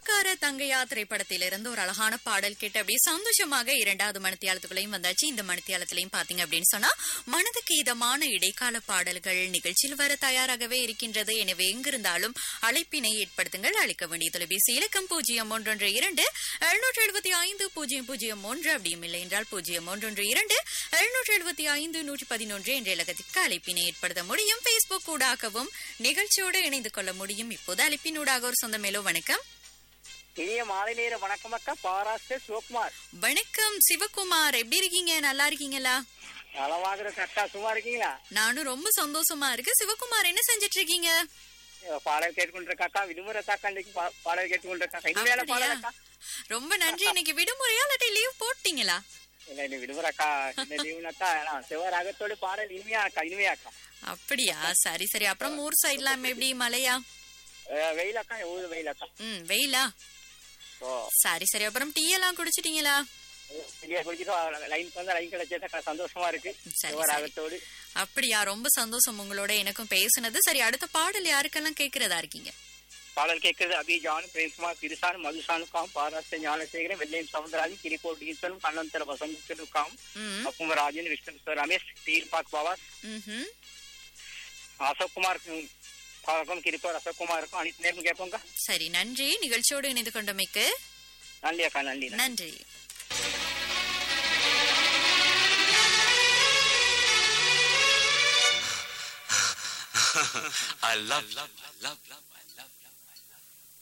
சொந்தக்கார தங்கையா திரைப்படத்திலிருந்து ஒரு அழகான பாடல் கேட்டு அப்படியே சந்தோஷமாக இரண்டாவது மணித்தியாலத்துக்குள்ளேயும் வந்தாச்சு இந்த மணித்தியாலத்திலையும் பாத்தீங்க அப்படின்னு சொன்னா மனதுக்கு இதமான இடைக்கால பாடல்கள் நிகழ்ச்சியில் வர தயாராகவே இருக்கின்றது எனவே எங்கிருந்தாலும் அழைப்பினை ஏற்படுத்துங்கள் அளிக்க வேண்டிய தொலைபேசி இலக்கம் பூஜ்ஜியம் ஒன்றொன்று இரண்டு எழுநூற்று எழுபத்தி ஐந்து பூஜ்ஜியம் பூஜ்ஜியம் ஒன்று அப்படியும் இல்லை என்றால் பூஜ்ஜியம் ஒன்றொன்று இரண்டு எழுநூற்று எழுபத்தி ஐந்து நூற்றி பதினொன்று என்ற இலக்கத்திற்கு அழைப்பினை ஏற்படுத்த முடியும் பேஸ்புக் ஊடாகவும் நிகழ்ச்சியோடு இணைந்து கொள்ள முடியும் இப்போது அழைப்பினூடாக ஒரு சொந்த மேலோ வணக்கம் இனிய மாலை நேர வணக்கம் அக்கா பாராஸ்டர் சிவகுமார் வணக்கம் சிவகுமார் எப்படி இருக்கீங்க நல்லா இருக்கீங்களா நலவாகிற அக்கா சும்மா இருக்கீங்களா நானும் ரொம்ப சந்தோஷமா இருக்கு சிவகுமார் என்ன செஞ்சிட்டு இருக்கீங்க அஹ் பாடல் கேட்டுக்கொண்டிருக்க அக்கா விடுமுறை அக்கா இன்னைக்கு பா- பாடல் கேட்டுக்கொண்டிருக்கா இனிமேல அப்படியா? பாடல் அக்கா ரொம்ப நன்றி இன்னைக்கு விடுமுறையா இல்லாட்டி லீவ் போட்டீங்களா இல்ல இன்னைக்கு விடுமுறை அக்கா இந்த லீவுனாக்கா சிவராகத்தோடு பாடல் இனிமையா அக்கா இனிமையா அக்கா அப்படியா சரி சரி அப்புறம் ஊர் சைட்லாம் எப்படி மழையா அஹ் வெயில் அக்கா ஊர் வெயில் அக்கா ம் வெயிலா ஓ சரி சரி அப்புறம் டீ எல்லாம் குடிச்சிட்டீங்களா வெளியே குடிச்சிட்டு லைன் வந்து லைன் கிடைச்சது அக்கா சந்தோஷமா இருக்கு சரி. சிவராகத்தோடு அப்படியா ரொம்ப சந்தோஷம் உங்களோட எனக்கும் பேசுனது சரி அடுத்த பாடல் யாருக்கெல்லாம் கேக்குறதா இருக்கீங்க பாடல் கேட்கறது அபிஜான் பிரேம்குமார் திருசான் மதுசானுக்காம் பாராஸ்டர் ஞானசேகரன் வெள்ளையம் சவுந்தரராஜன் கிரிக்கோட் ஈஸ்வரன் கண்ணந்தர வசந்திருக்காம் ம் அப்புமராஜன் விஷ்ணு ரமேஷ் தீர் பாக் பவாஸ் ம்ஹும். அசோக் குமார் பாவகம் கிரிப்பர் அசோக் குமாருக்கும் அனைத்து நேரம் கேட்போங்க சரி நன்றி நிகழ்ச்சியோடு இணைந்து கொண்டமைக்கு நன்றி அக்கா நன்றி நன்றி I love, love, love, love.